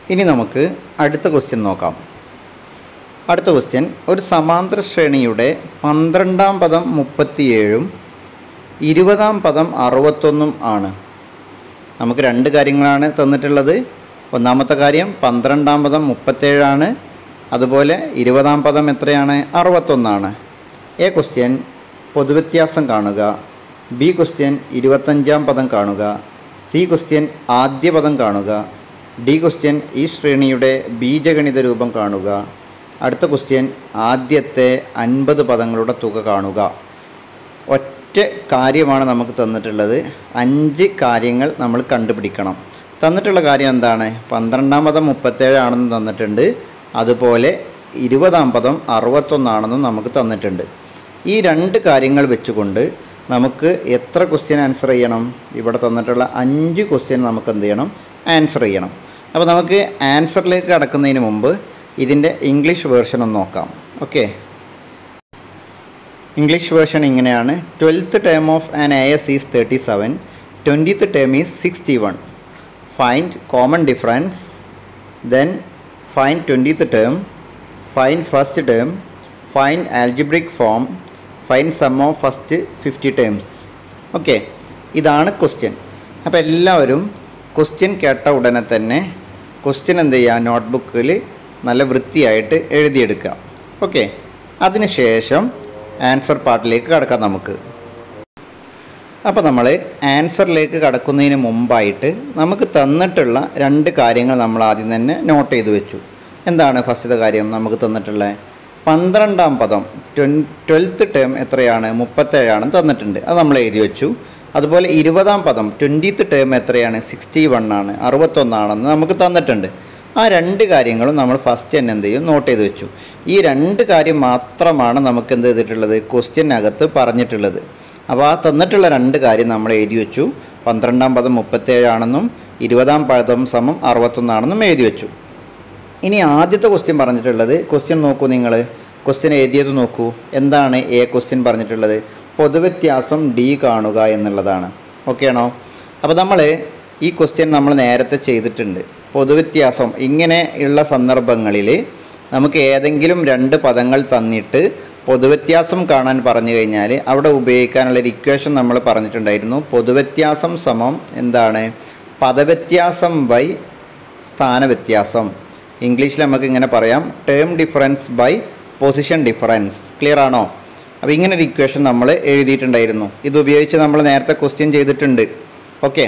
ഇനി നമുക്ക് അടുത്ത ക്വസ്റ്റ്യൻ നോക്കാം അടുത്ത ക്വസ്റ്റ്യൻ ഒരു സമാന്തര ശ്രേണിയുടെ പന്ത്രണ്ടാം പദം മുപ്പത്തിയേഴും ഇരുപതാം പദം അറുപത്തൊന്നും ആണ് നമുക്ക് രണ്ട് കാര്യങ്ങളാണ് തന്നിട്ടുള്ളത് ഒന്നാമത്തെ കാര്യം പന്ത്രണ്ടാം പദം മുപ്പത്തേഴാണ് അതുപോലെ ഇരുപതാം പദം എത്രയാണ് അറുപത്തൊന്നാണ് എ ക്വസ്റ്റ്യൻ പൊതുവ്യത്യാസം കാണുക ബി ക്വസ്റ്റ്യൻ ഇരുപത്തഞ്ചാം പദം കാണുക സി ക്വസ്റ്റ്യൻ ആദ്യ പദം കാണുക ഡി ക്വസ്റ്റ്യൻ ഈ ശ്രേണിയുടെ ബീജഗണിത രൂപം കാണുക അടുത്ത ക്വസ്റ്റ്യൻ ആദ്യത്തെ അൻപത് പദങ്ങളുടെ തുക കാണുക ഒറ്റ കാര്യമാണ് നമുക്ക് തന്നിട്ടുള്ളത് അഞ്ച് കാര്യങ്ങൾ നമ്മൾ കണ്ടുപിടിക്കണം തന്നിട്ടുള്ള കാര്യം എന്താണ് പന്ത്രണ്ടാം പദം മുപ്പത്തേഴാണെന്ന് തന്നിട്ടുണ്ട് അതുപോലെ ഇരുപതാം പദം അറുപത്തൊന്നാണെന്നും നമുക്ക് തന്നിട്ടുണ്ട് ഈ രണ്ട് കാര്യങ്ങൾ വെച്ചുകൊണ്ട് നമുക്ക് എത്ര ക്വസ്റ്റ്യൻ ആൻസർ ചെയ്യണം ഇവിടെ തന്നിട്ടുള്ള അഞ്ച് ക്വസ്റ്റ്യൻ നമുക്ക് എന്ത് ചെയ്യണം ആൻസർ ചെയ്യണം അപ്പോൾ നമുക്ക് ആൻസറിലേക്ക് കടക്കുന്നതിന് മുമ്പ് ഇതിൻ്റെ ഇംഗ്ലീഷ് വേർഷൻ ഒന്ന് നോക്കാം ഓക്കെ ഇംഗ്ലീഷ് വേർഷൻ ഇങ്ങനെയാണ് twelfth term of an A S is thirty seven twentieth term is sixty one find common difference then find twentieth term find first term find algebraic form find sum of first fifty terms okay ഇതാണ് question അപ്പോൾ എല്ലാവരും question കേട്ട ഉടനെ തന്നെ question എന്ത് ചെയ്യുക നോട്ട്ബുക്കിൽ നല്ല വൃത്തിയായിട്ട് എഴുതിയെടുക്കുക ഓക്കെ അതിനുശേഷം ആൻസർ പാർട്ടിലേക്ക് കടക്കാം നമുക്ക് അപ്പോൾ നമ്മൾ ആൻസറിലേക്ക് കടക്കുന്നതിന് മുമ്പായിട്ട് നമുക്ക് തന്നിട്ടുള്ള രണ്ട് കാര്യങ്ങൾ നമ്മൾ ആദ്യം തന്നെ നോട്ട് ചെയ്ത് വെച്ചു എന്താണ് ഫസ്റ്റത്തെ കാര്യം നമുക്ക് തന്നിട്ടുള്ളത് പന്ത്രണ്ടാം പദം ട്വൻ ട്വൽത്ത് ടേം എത്രയാണ് മുപ്പത്തേഴാണ് തന്നിട്ടുണ്ട് അത് നമ്മൾ എഴുതി വെച്ചു അതുപോലെ ഇരുപതാം പദം ട്വൻറ്റീത്ത് ടേം എത്രയാണ് സിക്സ്റ്റി വൺ ആണ് അറുപത്തൊന്നാണെന്ന് നമുക്ക് തന്നിട്ടുണ്ട് ആ രണ്ട് കാര്യങ്ങളും നമ്മൾ ഫസ്റ്റ് തന്നെ എന്ത് ചെയ്യും നോട്ട് ചെയ്ത് വെച്ചു ഈ രണ്ട് കാര്യം മാത്രമാണ് നമുക്ക് എന്ത് ചെയ്തിട്ടുള്ളത് ക്വസ്റ്റ്യനകത്ത് പറഞ്ഞിട്ടുള്ളത് അപ്പോൾ ആ തന്നിട്ടുള്ള രണ്ട് കാര്യം നമ്മൾ എഴുതി വെച്ചു പന്ത്രണ്ടാം പദം മുപ്പത്തേഴാണെന്നും ഇരുപതാം പദം സമം അറുപത്തൊന്നാണെന്നും എഴുതി വെച്ചു ഇനി ആദ്യത്തെ ക്വസ്റ്റ്യൻ പറഞ്ഞിട്ടുള്ളത് ക്വസ്റ്റ്യൻ നോക്കൂ നിങ്ങൾ ക്വസ്റ്റ്യൻ എഴുതിയത് നോക്കൂ എന്താണ് എ ക്വസ്റ്റ്യൻ പറഞ്ഞിട്ടുള്ളത് പൊതുവ്യത്യാസം ഡി കാണുക എന്നുള്ളതാണ് ഓക്കെ ആണോ അപ്പോൾ നമ്മൾ ഈ ക്വസ്റ്റ്യൻ നമ്മൾ നേരത്തെ ചെയ്തിട്ടുണ്ട് പൊതുവ്യത്യാസം ഇങ്ങനെ ഉള്ള സന്ദർഭങ്ങളിൽ നമുക്ക് ഏതെങ്കിലും രണ്ട് പദങ്ങൾ തന്നിട്ട് പൊതുവ്യത്യാസം കാണാൻ പറഞ്ഞു കഴിഞ്ഞാൽ അവിടെ ഉപയോഗിക്കാനുള്ള ഒരു ഇക്വേഷൻ നമ്മൾ പറഞ്ഞിട്ടുണ്ടായിരുന്നു പൊതുവ്യത്യാസം സമം എന്താണ് പദവ്യത്യാസം ബൈ സ്ഥാനവ്യത്യാസം ഇംഗ്ലീഷിൽ നമുക്ക് ഇങ്ങനെ പറയാം term difference by position difference clear ആണോ അപ്പോൾ ഇങ്ങനെ ഒരു ഇക്വേഷൻ നമ്മൾ എഴുതിയിട്ടുണ്ടായിരുന്നു ഇത് ഉപയോഗിച്ച് നമ്മൾ നേരത്തെ ക്വസ്റ്റ്യൻ ചെയ്തിട്ടുണ്ട് ഓക്കെ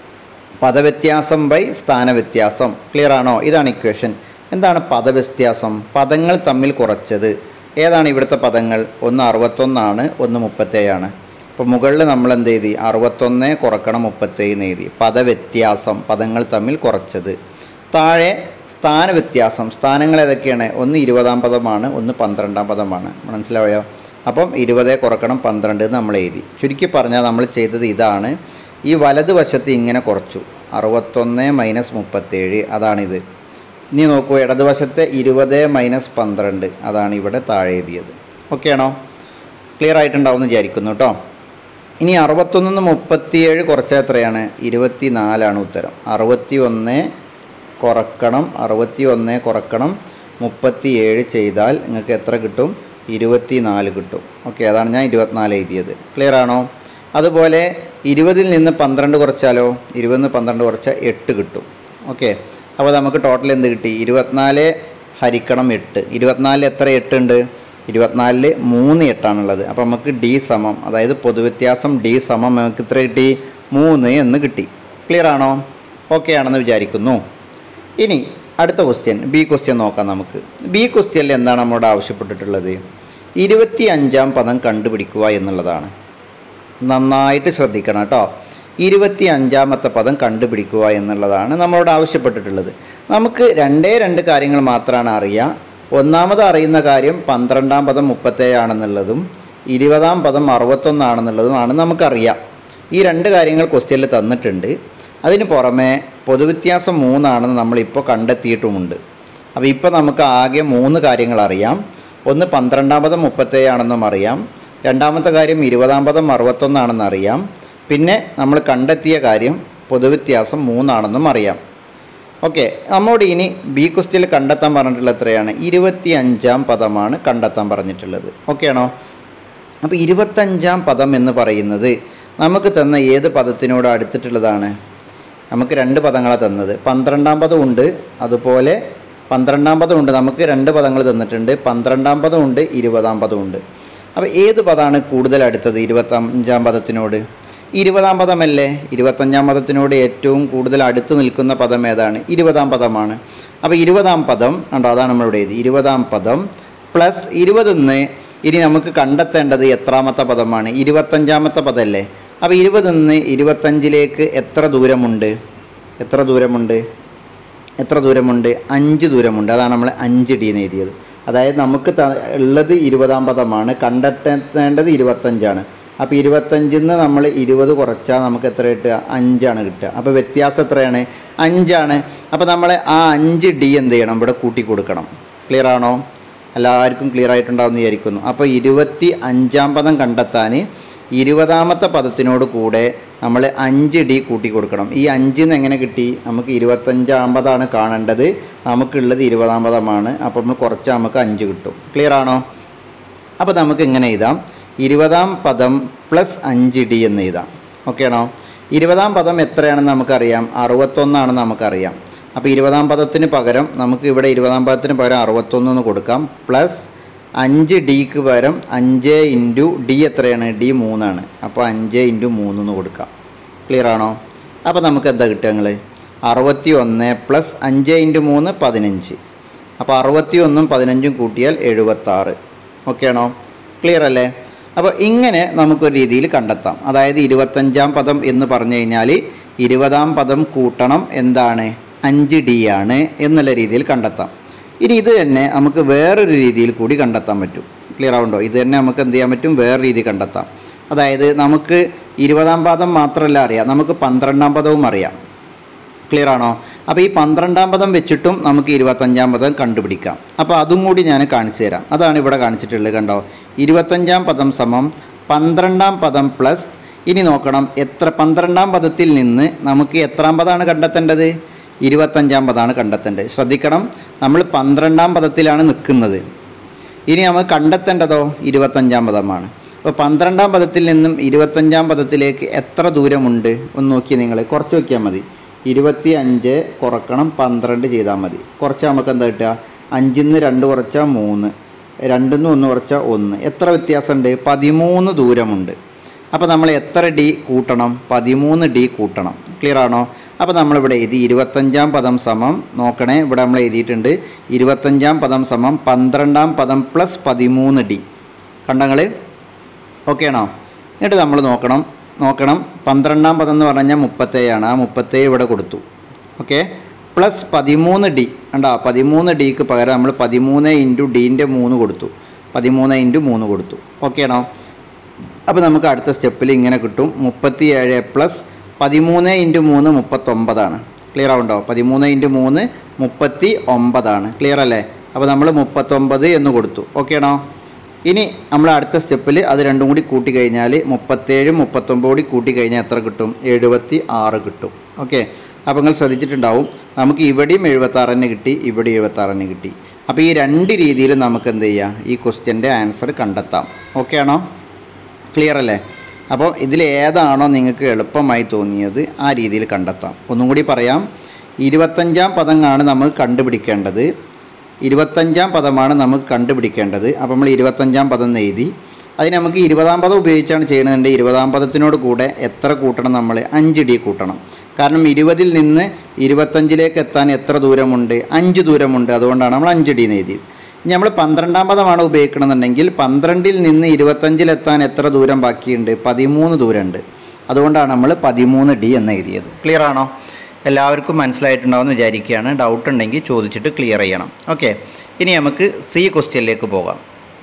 പദവ്യത്യാസം ബൈ സ്ഥാനവ്യത്യാസം ക്ലിയർ ആണോ ഇതാണ് ഇക്വേഷൻ എന്താണ് പദവ്യത്യാസം പദങ്ങൾ തമ്മിൽ കുറച്ചത് ഏതാണ് ഇവിടുത്തെ പദങ്ങൾ ഒന്ന് അറുപത്തൊന്നാണ് ഒന്ന് മുപ്പത്തേഴാണ് അപ്പോൾ മുകളിൽ നമ്മൾ എന്ത് എഴുതി അറുപത്തൊന്ന് കുറക്കണം മുപ്പത്തേഴ് എഴുതി പദവ്യത്യാസം പദങ്ങൾ തമ്മിൽ കുറച്ചത് താഴെ സ്ഥാനവ്യത്യാസം സ്ഥാനങ്ങൾ ഏതൊക്കെയാണ് ഒന്ന് ഇരുപതാം പദമാണ് ഒന്ന് പന്ത്രണ്ടാം പദമാണ് മനസ്സിലായോ അപ്പം ഇരുപത് കുറക്കണം പന്ത്രണ്ട് എന്ന് നമ്മൾ എഴുതി ചുരുക്കി പറഞ്ഞാൽ നമ്മൾ ചെയ്തത് ഇതാണ് ഈ വലതുവശത്ത് ഇങ്ങനെ കുറച്ചു അറുപത്തൊന്ന് മൈനസ് മുപ്പത്തേഴ് അതാണിത് ഇനി നോക്കൂ ഇടതുവശത്തെ ഇരുപത് മൈനസ് പന്ത്രണ്ട് അതാണ് ഇവിടെ താഴെ എഴുതിയത് ഓക്കെ ആണോ ക്ലിയർ ആയിട്ടുണ്ടാവും എന്ന് വിചാരിക്കുന്നു കേട്ടോ ഇനി അറുപത്തൊന്നിന്ന് മുപ്പത്തിയേഴ് കുറച്ചാൽ എത്രയാണ് ഇരുപത്തി നാലാണ് ഉത്തരം അറുപത്തി ഒന്ന് കുറക്കണം അറുപത്തി ഒന്ന് കുറക്കണം മുപ്പത്തിയേഴ് ചെയ്താൽ നിങ്ങൾക്ക് എത്ര കിട്ടും ഇരുപത്തി നാല് കിട്ടും ഓക്കെ അതാണ് ഞാൻ ഇരുപത്തിനാല് എഴുതിയത് ക്ലിയർ ആണോ അതുപോലെ ഇരുപതിൽ നിന്ന് പന്ത്രണ്ട് കുറച്ചാലോ ഇരുപതിൽ നിന്ന് പന്ത്രണ്ട് കുറച്ചാൽ എട്ട് കിട്ടും ഓക്കെ അപ്പോൾ നമുക്ക് ടോട്ടൽ എന്ത് കിട്ടി ഇരുപത്തിനാല് ഹരിക്കണം എട്ട് ഇരുപത്തിനാലിൽ എത്ര എട്ടുണ്ട് ഇരുപത്തിനാലിൽ മൂന്ന് എട്ടാണുള്ളത് അപ്പോൾ നമുക്ക് ഡി സമം അതായത് പൊതുവ്യത്യാസം ഡി സമം നമുക്ക് ഇത്ര കിട്ടി മൂന്ന് എന്ന് കിട്ടി ക്ലിയർ ആണോ ഓക്കെ ആണെന്ന് വിചാരിക്കുന്നു ഇനി അടുത്ത ക്വസ്റ്റ്യൻ ബി ക്വസ്റ്റ്യൻ നോക്കാം നമുക്ക് ബി ക്വസ്റ്റ്യനിൽ എന്താണ് നമ്മോട് ആവശ്യപ്പെട്ടിട്ടുള്ളത് ഇരുപത്തി അഞ്ചാം പദം കണ്ടുപിടിക്കുക എന്നുള്ളതാണ് നന്നായിട്ട് ശ്രദ്ധിക്കണം കേട്ടോ ഇരുപത്തി അഞ്ചാമത്തെ പദം കണ്ടുപിടിക്കുക എന്നുള്ളതാണ് നമ്മളോട് ആവശ്യപ്പെട്ടിട്ടുള്ളത് നമുക്ക് രണ്ടേ രണ്ട് കാര്യങ്ങൾ മാത്രമാണ് അറിയുക ഒന്നാമത് അറിയുന്ന കാര്യം പന്ത്രണ്ടാം പദം മുപ്പത്തേഴാണെന്നുള്ളതും ഇരുപതാം പദം അറുപത്തൊന്നാണെന്നുള്ളതുമാണ് നമുക്കറിയാം ഈ രണ്ട് കാര്യങ്ങൾ ക്വസ്റ്റ്യനിൽ തന്നിട്ടുണ്ട് അതിന് പുറമെ പൊതുവ്യത്യാസം മൂന്നാണെന്ന് നമ്മളിപ്പോൾ കണ്ടെത്തിയിട്ടുമുണ്ട് അപ്പോൾ ഇപ്പോൾ നമുക്ക് ആകെ മൂന്ന് കാര്യങ്ങൾ അറിയാം ഒന്ന് പന്ത്രണ്ടാം പദം മുപ്പത്തേഴാണെന്നും അറിയാം രണ്ടാമത്തെ കാര്യം ഇരുപതാം പദം അറുപത്തൊന്നാണെന്ന് അറിയാം പിന്നെ നമ്മൾ കണ്ടെത്തിയ കാര്യം പൊതുവ്യത്യാസം മൂന്നാണെന്നും അറിയാം ഓക്കെ നമ്മോട് ഇനി ബി ക്വസ്റ്റിൽ കണ്ടെത്താൻ പറഞ്ഞിട്ടുള്ളത് എത്രയാണ് ഇരുപത്തി അഞ്ചാം പദമാണ് കണ്ടെത്താൻ പറഞ്ഞിട്ടുള്ളത് ഓക്കെ ആണോ അപ്പോൾ ഇരുപത്തഞ്ചാം പദം എന്ന് പറയുന്നത് നമുക്ക് തന്ന ഏത് പദത്തിനോട് അടുത്തിട്ടുള്ളതാണ് നമുക്ക് രണ്ട് പദങ്ങളാണ് തന്നത് പന്ത്രണ്ടാം പദം ഉണ്ട് അതുപോലെ പന്ത്രണ്ടാം പദം ഉണ്ട് നമുക്ക് രണ്ട് പദങ്ങൾ തന്നിട്ടുണ്ട് പന്ത്രണ്ടാം പദം ഉണ്ട് ഇരുപതാം പദം ഉണ്ട് അപ്പോൾ ഏത് പദമാണ് കൂടുതൽ അടുത്തത് ഇരുപത്തഞ്ചാം പദത്തിനോട് ഇരുപതാം പദമല്ലേ ഇരുപത്തഞ്ചാം പദത്തിനോട് ഏറ്റവും കൂടുതൽ അടുത്ത് നിൽക്കുന്ന പദം ഏതാണ് ഇരുപതാം പദമാണ് അപ്പോൾ ഇരുപതാം പദം ഉണ്ടോ അതാണ് നമ്മളിവിടെ എഴുതി ഇരുപതാം പദം പ്ലസ് ഇരുപതിന്ന് ഇനി നമുക്ക് കണ്ടെത്തേണ്ടത് എത്രാമത്തെ പദമാണ് ഇരുപത്തഞ്ചാമത്തെ പദമല്ലേ അപ്പോൾ ഇരുപതിന്ന് ഇരുപത്തഞ്ചിലേക്ക് എത്ര ദൂരമുണ്ട് എത്ര ദൂരമുണ്ട് എത്ര ദൂരമുണ്ട് അഞ്ച് ദൂരമുണ്ട് അതാണ് നമ്മൾ അഞ്ച് ഡി എന്ന് എഴുതിയത് അതായത് നമുക്ക് ത- ഉള്ളത് ഇരുപതാം പദമാണ് കണ്ടെത്തേണ്ടത് ഇരുപത്തഞ്ചാണ് അപ്പോൾ ഇരുപത്തഞ്ചിൽ നിന്ന് നമ്മൾ ഇരുപത് കുറച്ചാൽ നമുക്ക് എത്ര കിട്ടുക അഞ്ചാണ് കിട്ടുക അപ്പോൾ വ്യത്യാസം എത്രയാണ് അഞ്ചാണ് അപ്പോൾ നമ്മൾ ആ അഞ്ച് ഡി എന്ത് ചെയ്യണം ഇവിടെ കൂട്ടി കൊടുക്കണം ക്ലിയർ ആണോ എല്ലാവർക്കും ക്ലിയർ ആയിട്ടുണ്ടാവുമെന്ന് വിചാരിക്കുന്നു അപ്പോൾ ഇരുപത്തി അഞ്ചാം പദം കണ്ടെത്താൻ ഇരുപതാമത്തെ പദത്തിനോട് കൂടെ നമ്മൾ അഞ്ച് ഡി കൂട്ടി കൊടുക്കണം ഈ അഞ്ചിന്ന് എങ്ങനെ കിട്ടി നമുക്ക് ഇരുപത്തഞ്ചാമ്പതാണ് കാണേണ്ടത് നമുക്കുള്ളത് ഇരുപതാം പദമാണ് അപ്പോൾ നമ്മൾ കുറച്ച് നമുക്ക് അഞ്ച് കിട്ടും ക്ലിയർ ആണോ അപ്പോൾ നമുക്ക് ഇങ്ങനെ എഴുതാം ഇരുപതാം പദം പ്ലസ് അഞ്ച് ഡി എന്ന് എഴുതാം ഓക്കെ ആണോ ഇരുപതാം പദം എത്രയാണെന്ന് നമുക്കറിയാം അറുപത്തൊന്നാണെന്ന് നമുക്കറിയാം അപ്പോൾ ഇരുപതാം പദത്തിന് പകരം നമുക്ക് ഇവിടെ ഇരുപതാം പദത്തിന് പകരം അറുപത്തൊന്ന് എന്ന് കൊടുക്കാം പ്ലസ് അഞ്ച് ഡിക്ക് പകരം അഞ്ച് ഇൻറ്റു ഡി എത്രയാണ് ഡി മൂന്നാണ് അപ്പോൾ അഞ്ച് ഇൻറ്റു മൂന്ന് എന്ന് കൊടുക്കാം ക്ലിയർ ആണോ അപ്പോൾ നമുക്ക് എന്താ കിട്ടുക നിങ്ങൾ അറുപത്തി ഒന്ന് പ്ലസ് അഞ്ച് ഇൻറ്റു മൂന്ന് പതിനഞ്ച് അപ്പോൾ അറുപത്തി ഒന്നും പതിനഞ്ചും കൂട്ടിയാൽ എഴുപത്താറ് ഓക്കെ ആണോ ക്ലിയർ അല്ലേ അപ്പോൾ ഇങ്ങനെ നമുക്കൊരു രീതിയിൽ കണ്ടെത്താം അതായത് ഇരുപത്തഞ്ചാം പദം എന്ന് പറഞ്ഞു കഴിഞ്ഞാൽ ഇരുപതാം പദം കൂട്ടണം എന്താണ് അഞ്ച് ഡി ആണ് എന്നുള്ള രീതിയിൽ കണ്ടെത്താം ഇനി ഇത് തന്നെ നമുക്ക് വേറൊരു രീതിയിൽ കൂടി കണ്ടെത്താൻ പറ്റും ക്ലിയർ ആവുണ്ടോ ഇത് തന്നെ നമുക്ക് എന്ത് ചെയ്യാൻ പറ്റും വേറെ രീതി കണ്ടെത്താം അതായത് നമുക്ക് ഇരുപതാം പദം മാത്രമല്ല അറിയാം നമുക്ക് പന്ത്രണ്ടാം പദവും അറിയാം ക്ലിയർ ആണോ അപ്പോൾ ഈ പന്ത്രണ്ടാം പദം വെച്ചിട്ടും നമുക്ക് ഇരുപത്തഞ്ചാം പദം കണ്ടുപിടിക്കാം അപ്പോൾ അതും കൂടി ഞാൻ കാണിച്ചു തരാം അതാണ് ഇവിടെ കാണിച്ചിട്ടുള്ളത് കണ്ടോ ഇരുപത്തഞ്ചാം പദം സമം പന്ത്രണ്ടാം പദം പ്ലസ് ഇനി നോക്കണം എത്ര പന്ത്രണ്ടാം പദത്തിൽ നിന്ന് നമുക്ക് എത്രാം പദമാണ് കണ്ടെത്തേണ്ടത് ഇരുപത്തഞ്ചാം പദമാണ് കണ്ടെത്തേണ്ടത് ശ്രദ്ധിക്കണം നമ്മൾ പന്ത്രണ്ടാം പദത്തിലാണ് നിൽക്കുന്നത് ഇനി നമുക്ക് കണ്ടെത്തേണ്ടതോ ഇരുപത്തഞ്ചാം പദമാണ് അപ്പോൾ പന്ത്രണ്ടാം പദത്തിൽ നിന്നും ഇരുപത്തഞ്ചാം പദത്തിലേക്ക് എത്ര ദൂരമുണ്ട് ഒന്ന് നോക്കി നിങ്ങൾ കുറച്ച് നോക്കിയാൽ മതി ഇരുപത്തി അഞ്ച് കുറക്കണം പന്ത്രണ്ട് ചെയ്താൽ മതി കുറച്ച് നമുക്ക് എന്താ കിട്ടുക അഞ്ചിൽ നിന്ന് രണ്ട് കുറച്ചാൽ മൂന്ന് രണ്ടിൽ നിന്ന് ഒന്ന് കുറച്ചാൽ ഒന്ന് എത്ര വ്യത്യാസമുണ്ട് പതിമൂന്ന് ദൂരമുണ്ട് അപ്പോൾ നമ്മൾ എത്ര ഡി കൂട്ടണം പതിമൂന്ന് ഡി കൂട്ടണം ക്ലിയർ ആണോ അപ്പോൾ നമ്മളിവിടെ എഴുതി ഇരുപത്തഞ്ചാം പദം സമം നോക്കണേ ഇവിടെ നമ്മൾ എഴുതിയിട്ടുണ്ട് ഇരുപത്തഞ്ചാം പദം സമം പന്ത്രണ്ടാം പദം പ്ലസ് പതിമൂന്ന് ഡി കണ്ടങ്ങൾ ഓക്കെ ആണോ എന്നിട്ട് നമ്മൾ നോക്കണം നോക്കണം പന്ത്രണ്ടാം പദം എന്ന് പറഞ്ഞാൽ മുപ്പത്തേഴാണ് ആ മുപ്പത്തേഴ് ഇവിടെ കൊടുത്തു ഓക്കെ പ്ലസ് പതിമൂന്ന് ഡി കണ്ടോ പതിമൂന്ന് ഡിക്ക് പകരം നമ്മൾ പതിമൂന്ന് ഇൻറ്റു ഡീൻ്റെ മൂന്ന് കൊടുത്തു പതിമൂന്ന് ഇൻറ്റു മൂന്ന് കൊടുത്തു ഓക്കെ ആണോ അപ്പോൾ നമുക്ക് അടുത്ത സ്റ്റെപ്പിൽ ഇങ്ങനെ കിട്ടും മുപ്പത്തി ഏഴ് പ്ലസ് പതിമൂന്ന് ഇൻറ്റു മൂന്ന് മുപ്പത്തൊമ്പതാണ് ക്ലിയർ ആവുണ്ടോ പതിമൂന്ന് ഇൻറ്റു മൂന്ന് മുപ്പത്തി ഒമ്പതാണ് ക്ലിയർ അല്ലേ അപ്പോൾ നമ്മൾ മുപ്പത്തൊമ്പത് എന്ന് കൊടുത്തു ഓക്കെ ആണോ ഇനി നമ്മൾ അടുത്ത സ്റ്റെപ്പിൽ അത് രണ്ടും കൂടി കൂട്ടി കഴിഞ്ഞാൽ മുപ്പത്തേഴും മുപ്പത്തൊമ്പത് കൂടി കൂട്ടി കഴിഞ്ഞാൽ എത്ര കിട്ടും എഴുപത്തി ആറ് കിട്ടും ഓക്കെ അപ്പോൾ നിങ്ങൾ ശ്രദ്ധിച്ചിട്ടുണ്ടാവും നമുക്ക് ഇവിടെയും എഴുപത്താറ് തന്നെ കിട്ടി ഇവിടെ എഴുപത്താറ് തന്നെ കിട്ടി അപ്പോൾ ഈ രണ്ട് രീതിയിലും നമുക്ക് എന്ത് ചെയ്യാം ഈ ക്വസ്റ്റ്യൻ്റെ ആൻസർ കണ്ടെത്താം ഓക്കെ ആണോ ക്ലിയർ അല്ലേ അപ്പോൾ ഇതിൽ ഏതാണോ നിങ്ങൾക്ക് എളുപ്പമായി തോന്നിയത് ആ രീതിയിൽ കണ്ടെത്താം ഒന്നും കൂടി പറയാം ഇരുപത്തഞ്ചാം പദമാണ് നമ്മൾ കണ്ടുപിടിക്കേണ്ടത് ഇരുപത്തഞ്ചാം പദമാണ് നമുക്ക് കണ്ടുപിടിക്കേണ്ടത് അപ്പോൾ നമ്മൾ ഇരുപത്തഞ്ചാം പദം എന്ന് എഴുതി അതിന് നമുക്ക് ഇരുപതാം പദം ഉപയോഗിച്ചാണ് ചെയ്യുന്നതുണ്ട് ഇരുപതാം പദത്തിനോട് കൂടെ എത്ര കൂട്ടണം നമ്മൾ അഞ്ച് ഡി കൂട്ടണം കാരണം ഇരുപതിൽ നിന്ന് ഇരുപത്തഞ്ചിലേക്ക് എത്താൻ എത്ര ദൂരമുണ്ട് അഞ്ച് ദൂരമുണ്ട് അതുകൊണ്ടാണ് നമ്മൾ അഞ്ച് ഡി എന്ന് എഴുതിയത് ഇനി നമ്മൾ പന്ത്രണ്ടാം പദമാണ് ഉപയോഗിക്കണമെന്നുണ്ടെങ്കിൽ പന്ത്രണ്ടിൽ നിന്ന് ഇരുപത്തഞ്ചിലെത്താൻ എത്ര ദൂരം ബാക്കിയുണ്ട് പതിമൂന്ന് ദൂരമുണ്ട് അതുകൊണ്ടാണ് നമ്മൾ പതിമൂന്ന് ഡി എന്ന് എഴുതിയത് ക്ലിയർ ആണോ എല്ലാവർക്കും മനസ്സിലായിട്ടുണ്ടാവുമെന്ന് വിചാരിക്കുകയാണ് ഡൗട്ട് ഉണ്ടെങ്കിൽ ചോദിച്ചിട്ട് ക്ലിയർ ചെയ്യണം ഓക്കെ ഇനി നമുക്ക് സി ക്വസ്റ്റ്യനിലേക്ക് പോകാം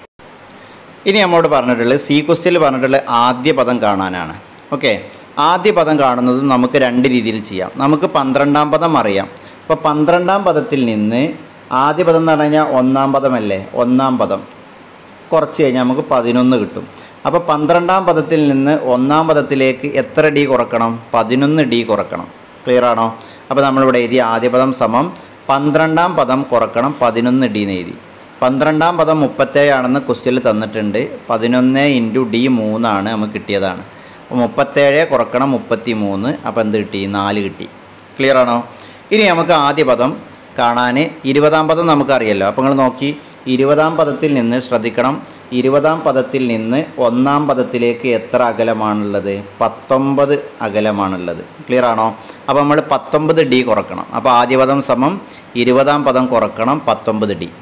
ഇനി നമ്മോട് പറഞ്ഞിട്ടുള്ളത് സി ക്വസ്റ്റ്യനിൽ പറഞ്ഞിട്ടുള്ളത് ആദ്യ പദം കാണാനാണ് ഓക്കെ ആദ്യ പദം കാണുന്നത് നമുക്ക് രണ്ട് രീതിയിൽ ചെയ്യാം നമുക്ക് പന്ത്രണ്ടാം പദം അറിയാം അപ്പോൾ പന്ത്രണ്ടാം പദത്തിൽ നിന്ന് ആദ്യ പദം എന്ന് പറഞ്ഞു കഴിഞ്ഞാൽ ഒന്നാം പദമല്ലേ ഒന്നാം പദം കുറച്ച് കഴിഞ്ഞാൽ നമുക്ക് പതിനൊന്ന് കിട്ടും അപ്പോൾ പന്ത്രണ്ടാം പദത്തിൽ നിന്ന് ഒന്നാം പദത്തിലേക്ക് എത്ര ഡി കുറക്കണം പതിനൊന്ന് ഡി കുറക്കണം ക്ലിയർ ആണോ അപ്പോൾ നമ്മളിവിടെ എഴുതി ആദ്യ പദം സമം പന്ത്രണ്ടാം പദം കുറക്കണം പതിനൊന്ന് ഡി എന്ന് എഴുതി പന്ത്രണ്ടാം പദം മുപ്പത്തേഴാണെന്ന് ക്വസ്റ്റ്യനിൽ തന്നിട്ടുണ്ട് പതിനൊന്ന് ഇൻറ്റു ഡി മൂന്നാണ് നമുക്ക് കിട്ടിയതാണ് അപ്പോൾ മുപ്പത്തേഴ് കുറക്കണം മുപ്പത്തി മൂന്ന് അപ്പോൾ എന്ത് കിട്ടി നാല് കിട്ടി ക്ലിയർ ആണോ ഇനി നമുക്ക് ആദ്യ പദം കാണാൻ ഇരുപതാം പദം നമുക്കറിയാലോ അപ്പോൾ നിങ്ങൾ നോക്കി ഇരുപതാം പദത്തിൽ നിന്ന് ശ്രദ്ധിക്കണം ഇരുപതാം പദത്തിൽ നിന്ന് ഒന്നാം പദത്തിലേക്ക് എത്ര അകലമാണുള്ളത് പത്തൊമ്പത് അകലമാണുള്ളത് ക്ലിയർ ആണോ അപ്പോൾ നമ്മൾ പത്തൊമ്പത് ഡി കുറക്കണം അപ്പോൾ ആദ്യ പദം സമം ഇരുപതാം പദം കുറക്കണം പത്തൊമ്പത് ഡി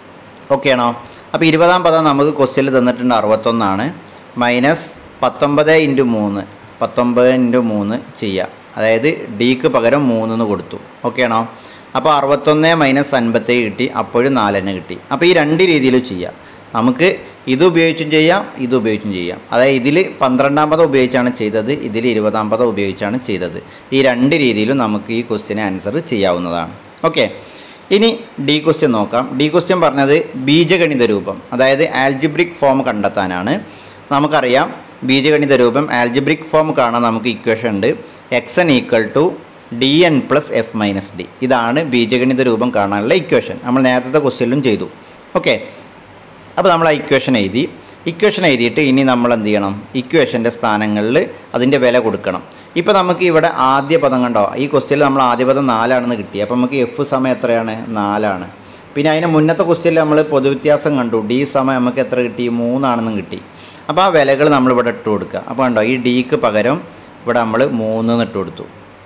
ഓക്കെ ആണോ അപ്പോൾ ഇരുപതാം പദം നമുക്ക് ക്വസ്റ്റ്യനിൽ തന്നിട്ടുണ്ട് അറുപത്തൊന്നാണ് മൈനസ് പത്തൊമ്പത് ഇൻറ്റു മൂന്ന് പത്തൊമ്പത് ഇൻറ്റു മൂന്ന് ചെയ്യുക അതായത് ഡിക്ക് പകരം മൂന്നെന്ന് കൊടുത്തു ഓക്കെ ആണോ അപ്പോൾ അറുപത്തൊന്ന് മൈനസ് അൻപത്തേഴ് കിട്ടി അപ്പോഴും നാലെണ്ണം കിട്ടി അപ്പോൾ ഈ രണ്ട് രീതിയിലും ചെയ്യാം നമുക്ക് ഇത് ഉപയോഗിച്ചും ചെയ്യാം ഇത് ഉപയോഗിച്ചും ചെയ്യാം അതായത് ഇതിൽ പന്ത്രണ്ടാം പദം ഉപയോഗിച്ചാണ് ചെയ്തത് ഇതിൽ ഇരുപതാം പദം ഉപയോഗിച്ചാണ് ചെയ്തത് ഈ രണ്ട് രീതിയിലും നമുക്ക് ഈ ക്വസ്റ്റ്യന് ആൻസർ ചെയ്യാവുന്നതാണ് ഓക്കെ ഇനി ഡി ക്വസ്റ്റ്യൻ നോക്കാം ഡി ക്വസ്റ്റ്യൻ പറഞ്ഞത് ബീജഗണിത രൂപം അതായത് ആൽജിബ്രിക് ഫോം കണ്ടെത്താനാണ് നമുക്കറിയാം ബീജഗണിത രൂപം ആൽജിബ്രിക് ഫോം കാണാൻ നമുക്ക് ഇക്വേഷൻ ഉണ്ട് X N equal to D N plus F minus D ഇതാണ് ബീജഗണിത രൂപം കാണാനുള്ള ഇക്വേഷൻ നമ്മൾ നേരത്തെ ക്വസ്റ്റ്യനിലും ചെയ്തു ഓക്കെ അപ്പോൾ നമ്മൾ ആ ഇക്വേഷൻ എഴുതി ഇക്വേഷൻ എഴുതിയിട്ട് ഇനി നമ്മൾ എന്ത് ചെയ്യണം ഇക്വേഷൻ്റെ സ്ഥാനങ്ങളിൽ അതിൻ്റെ വില കൊടുക്കണം ഇപ്പോൾ നമുക്ക് ഇവിടെ ആദ്യ പദം കണ്ടോ ഈ ക്വസ്റ്റ്യനിൽ നമ്മൾ ആദ്യ പദം നാലാണെന്ന് കിട്ടി അപ്പോൾ നമുക്ക് എഫ് സമയം എത്രയാണ് നാലാണ് പിന്നെ അതിന് മുന്നത്തെ ക്വസ്റ്റ്യനിൽ നമ്മൾ പൊതുവ്യത്യാസം കണ്ടു ഡി സമയം നമുക്ക് എത്ര കിട്ടി മൂന്നാണെന്നും കിട്ടി അപ്പോൾ ആ വിലകൾ നമ്മളിവിടെ ഇട്ട് കൊടുക്കുക അപ്പോൾ കണ്ടോ ഈ ഡിക്ക് പകരം ഇവിടെ നമ്മൾ മൂന്ന് ഇട്ട് കൊടുത്തു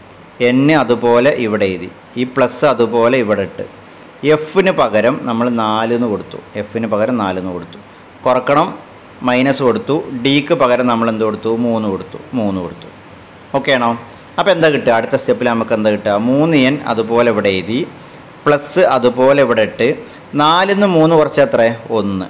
എൻ അതുപോലെ ഇവിടെ എഴുതി ഈ പ്ലസ് അതുപോലെ ഇവിടെ ഇട്ട് എഫിന് പകരം നമ്മൾ നാലെന്ന് കൊടുത്തു എഫിന് പകരം നാലെന്ന് കൊടുത്തു കുറക്കണം മൈനസ് കൊടുത്തു ഡിക്ക് പകരം നമ്മൾ എന്ത് കൊടുത്തു മൂന്ന് കൊടുത്തു മൂന്ന് കൊടുത്തു ഓക്കെ ആണോ അപ്പോൾ എന്താ കിട്ടുക അടുത്ത സ്റ്റെപ്പിൽ നമുക്ക് എന്താ കിട്ടുക മൂന്ന് എൻ അതുപോലെ ഇവിടെ എഴുതി പ്ലസ് അതുപോലെ ഇവിടെ ഇട്ട് നാലിന്ന് മൂന്ന് കുറച്ച് എത്ര ഒന്ന്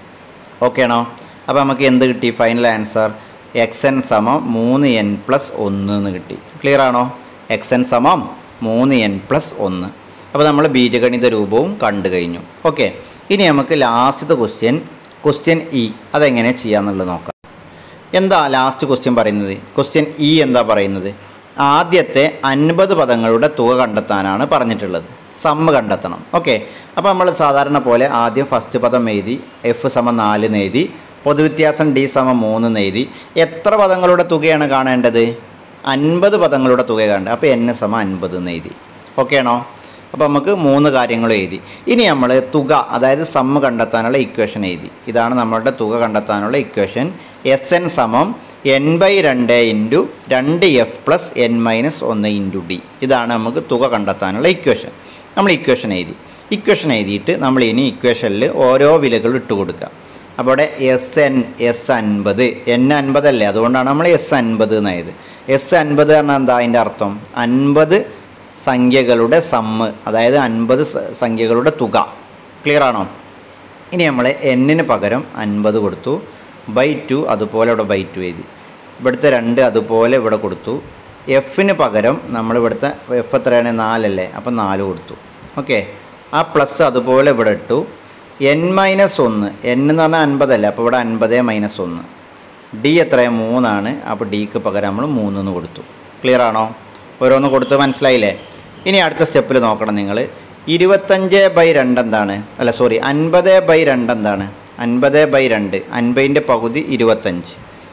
ഓക്കെ ആണോ അപ്പോൾ നമുക്ക് എന്ത് കിട്ടി ഫൈനൽ ആൻസർ എക്സ് എൻ സമം മൂന്ന് എൻ പ്ലസ് ഒന്ന് എന്ന് കിട്ടി ക്ലിയർ ആണോ എക്സ് എൻ സമം മൂന്ന് എൻ പ്ലസ് ഒന്ന് അപ്പോൾ നമ്മൾ ബീജഗണിത രൂപവും കണ്ടു കഴിഞ്ഞു ഓക്കെ ഇനി നമുക്ക് ലാസ്റ്റത്തെ ക്വസ്റ്റ്യൻ ക്വസ്റ്റ്യൻ ഇ അതെങ്ങനെ ചെയ്യാമെന്നുള്ളത് നോക്കാം എന്താ ലാസ്റ്റ് ക്വസ്റ്റ്യൻ പറയുന്നത് ക്വസ്റ്റ്യൻ ഇ എന്താ പറയുന്നത് ആദ്യത്തെ അൻപത് പദങ്ങളുടെ തുക കണ്ടെത്താനാണ് പറഞ്ഞിട്ടുള്ളത് സമ്മ് കണ്ടെത്തണം ഓക്കെ അപ്പോൾ നമ്മൾ സാധാരണ പോലെ ആദ്യം ഫസ്റ്റ് പദം എഴുതി എഫ് സമം നാല് എഴുതി പൊതുവ്യത്യാസം ഡി സമം മൂന്ന് എഴുതി എത്ര പദങ്ങളുടെ തുകയാണ് കാണേണ്ടത് അൻപത് പദങ്ങളുടെ തുക കാണേണ്ടത് അപ്പോൾ എൻ സമം അൻപത് എന്ന് എഴുതി ഓക്കെ ആണോ അപ്പോൾ നമുക്ക് മൂന്ന് കാര്യങ്ങൾ എഴുതി ഇനി നമ്മൾ തുക അതായത് സമ്മ് കണ്ടെത്താനുള്ള ഇക്വേഷൻ എഴുതി ഇതാണ് നമ്മളുടെ തുക കണ്ടെത്താനുള്ള ഇക്വേഷൻ എസ് എൻ സമം എൻ ബൈ രണ്ട് ഇൻറ്റു രണ്ട് എഫ് പ്ലസ് എൻ മൈനസ് ഒന്ന് ഇൻറ്റു ഡി ഇതാണ് നമുക്ക് തുക കണ്ടെത്താനുള്ള ഇക്വേഷൻ നമ്മൾ ഇക്വേഷൻ എഴുതി ഇക്വേഷൻ എഴുതിയിട്ട് നമ്മൾ ഇനി ഇക്വേഷനിൽ ഓരോ വിലകൾ ഇട്ട് കൊടുക്കുക അപ്പോൾ ഇവിടെ എസ് എൻ എസ് അൻപത് എൻ അൻപതല്ലേ അതുകൊണ്ടാണ് നമ്മൾ എസ് അൻപത് എന്നായത് എസ് അൻപത് പറഞ്ഞാൽ എന്താ അതിൻ്റെ അർത്ഥം അൻപത് സംഖ്യകളുടെ സമ്മ് അതായത് അൻപത് സംഖ്യകളുടെ തുക ക്ലിയർ ആണോ ഇനി നമ്മൾ എന്നിന് പകരം അൻപത് കൊടുത്തു ബൈ ടു അതുപോലെ ഇവിടെ ബൈ ടു എഴുതി ഇവിടുത്തെ രണ്ട് അതുപോലെ ഇവിടെ കൊടുത്തു എഫിന് പകരം നമ്മൾ ഇവിടുത്തെ എഫ് എത്രയാണ് നാലല്ലേ അപ്പം നാല് കൊടുത്തു ഓക്കെ ആ പ്ലസ് അതുപോലെ ഇവിടെ ഇട്ടു എൻ മൈനസ് ഒന്ന് എൻ എന്ന് പറഞ്ഞാൽ അൻപതല്ലേ അപ്പോൾ ഇവിടെ അൻപത് മൈനസ് ഒന്ന് ഡി എത്രയാണ് മൂന്നാണ് അപ്പോൾ ഡിക്ക് പകരം നമ്മൾ മൂന്നെന്ന് കൊടുത്തു ക്ലിയർ ആണോ ഓരോന്ന് കൊടുത്ത് മനസ്സിലായില്ലേ ഇനി അടുത്ത സ്റ്റെപ്പിൽ നോക്കണം നിങ്ങൾ ഇരുപത്തഞ്ച് ബൈ രണ്ട് എന്താണ് അല്ല സോറി അൻപത് ബൈ രണ്ട് എന്താണ് അൻപത് ബൈ രണ്ട് അൻപതിൻ്റെ പകുതി ഇരുപത്തഞ്ച്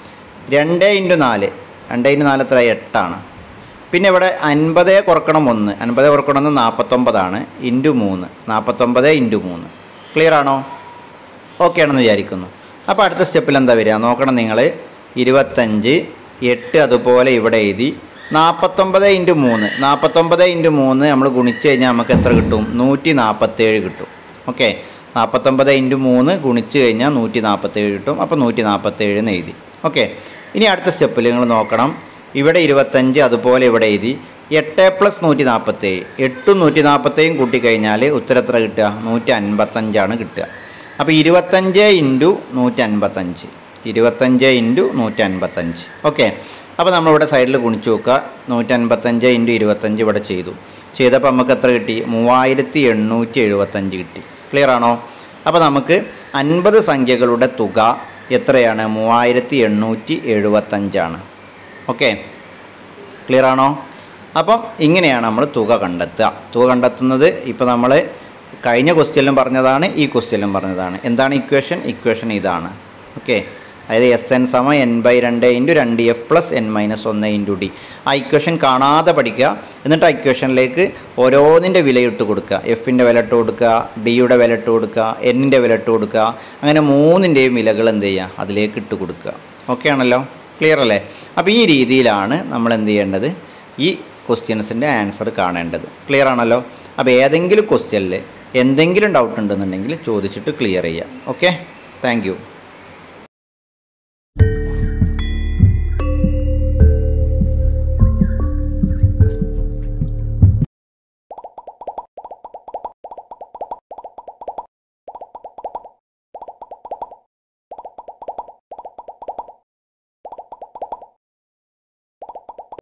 രണ്ട് ഇൻറ്റു നാല് രണ്ട് ഇൻറ്റു നാല് എത്ര എട്ടാണ് പിന്നെ ഇവിടെ അൻപത് കുറക്കണം ഒന്ന് അൻപത് കുറക്കണം ഒന്ന് നാൽപ്പത്തൊമ്പതാണ് ഇൻറ്റു മൂന്ന് നാൽപ്പത്തൊമ്പത് ഇൻറ്റു മൂന്ന് ക്ലിയർ ആണോ ഓക്കെ ആണെന്ന് വിചാരിക്കുന്നു അപ്പോൾ അടുത്ത സ്റ്റെപ്പിൽ എന്താ വരിക നോക്കണം നിങ്ങൾ ഇരുപത്തഞ്ച് എട്ട് അതുപോലെ ഇവിടെ എഴുതി നാൽപ്പത്തൊമ്പത് ഇൻറ്റു മൂന്ന് നാൽപ്പത്തൊമ്പത് ഇൻറ്റു മൂന്ന് നമ്മൾ ഗുണിച്ച് കഴിഞ്ഞാൽ നമുക്ക് എത്ര കിട്ടും നൂറ്റി നാൽപ്പത്തേഴ് കിട്ടും ഓക്കെ നാൽപ്പത്തൊമ്പത് ഇൻറ്റു മൂന്ന് ഗുണിച്ച് കഴിഞ്ഞാൽ നൂറ്റി നാൽപ്പത്തേഴ് കിട്ടും അപ്പോൾ നൂറ്റി നാൽപ്പത്തേഴ് എന്ന് എഴുതി ഓക്കെ ഇനി അടുത്ത സ്റ്റെപ്പിൽ നിങ്ങൾ നോക്കണം ഇവിടെ ഇരുപത്തഞ്ച് അതുപോലെ ഇവിടെ എഴുതി എട്ട് പ്ലസ് നൂറ്റി നാൽപ്പത്തേഴ് എട്ടും നൂറ്റി നാൽപ്പത്തേഴും കൂട്ടിക്കഴിഞ്ഞാൽ ഉത്തരം എത്ര കിട്ടുക നൂറ്റി അൻപത്തഞ്ചാണ് കിട്ടുക അപ്പോൾ ഇരുപത്തഞ്ച് ഇൻറ്റു നൂറ്റി അൻപത്തഞ്ച് ഇരുപത്തഞ്ച് ഇൻറ്റു നൂറ്റി അൻപത്തഞ്ച് ഓക്കെ അപ്പോൾ നമ്മളിവിടെ സൈഡിൽ ഗുണിച്ച് നോക്കുക നൂറ്റി അൻപത്തഞ്ച് ഇൻറ്റു ഇരുപത്തഞ്ച് ഇവിടെ ചെയ്തു ചെയ്തപ്പോൾ നമുക്ക് എത്ര കിട്ടി മൂവായിരത്തി എണ്ണൂറ്റി എഴുപത്തഞ്ച് കിട്ടി ക്ലിയർ ആണോ അപ്പോൾ നമുക്ക് അൻപത് സംഖ്യകളുടെ തുക എത്രയാണ് മൂവായിരത്തി എണ്ണൂറ്റി എഴുപത്തഞ്ചാണ് ഓക്കെ ക്ലിയർ ആണോ അപ്പം ഇങ്ങനെയാണ് നമ്മൾ തുക കണ്ടെത്തുക തുക കണ്ടെത്തുന്നത് ഇപ്പോൾ നമ്മൾ കഴിഞ്ഞ ക്വസ്റ്റ്യനിലും പറഞ്ഞതാണ് ഈ ക്വസ്റ്റ്യനിലും പറഞ്ഞതാണ് എന്താണ് ഇക്വേഷൻ ഇക്വേഷൻ ഇതാണ് ഓക്കെ അതായത് എസ് എൻ സമ എൻ ബൈ രണ്ട് ഇൻറ്റു രണ്ട് എഫ് പ്ലസ് എൻ മൈനസ് ഒന്ന് ഇൻറ്റു ഡി ആ ഇക്വേഷൻ കാണാതെ പഠിക്കുക എന്നിട്ട് ആ ഇക്വേഷനിലേക്ക് ഓരോന്നിൻ്റെ വില ഇട്ട് കൊടുക്കുക എഫിൻ്റെ വില ഇട്ട് കൊടുക്കുക ഡിയുടെ വില ഇട്ട് കൊടുക്കുക എന്നിൻ്റെ വില ഇട്ട് കൊടുക്കുക അങ്ങനെ മൂന്നിൻ്റെയും വിലകൾ എന്ത് ചെയ്യുക അതിലേക്ക് ഇട്ട് കൊടുക്കുക ഓക്കെ ആണല്ലോ ക്ലിയർ അല്ലേ അപ്പോൾ ഈ രീതിയിലാണ് നമ്മൾ എന്ത് ചെയ്യേണ്ടത് ഈ ക്വസ്റ്റ്യൻസിൻ്റെ ആൻസർ കാണേണ്ടത് ക്ലിയർ ആണല്ലോ അപ്പോൾ ഏതെങ്കിലും ക്വസ്റ്റ്യനിൽ എന്തെങ്കിലും ഡൗട്ട് ഉണ്ടെന്നുണ്ടെങ്കിൽ ചോദിച്ചിട്ട് ക്ലിയർ ചെയ്യാം ഓക്കെ താങ്ക്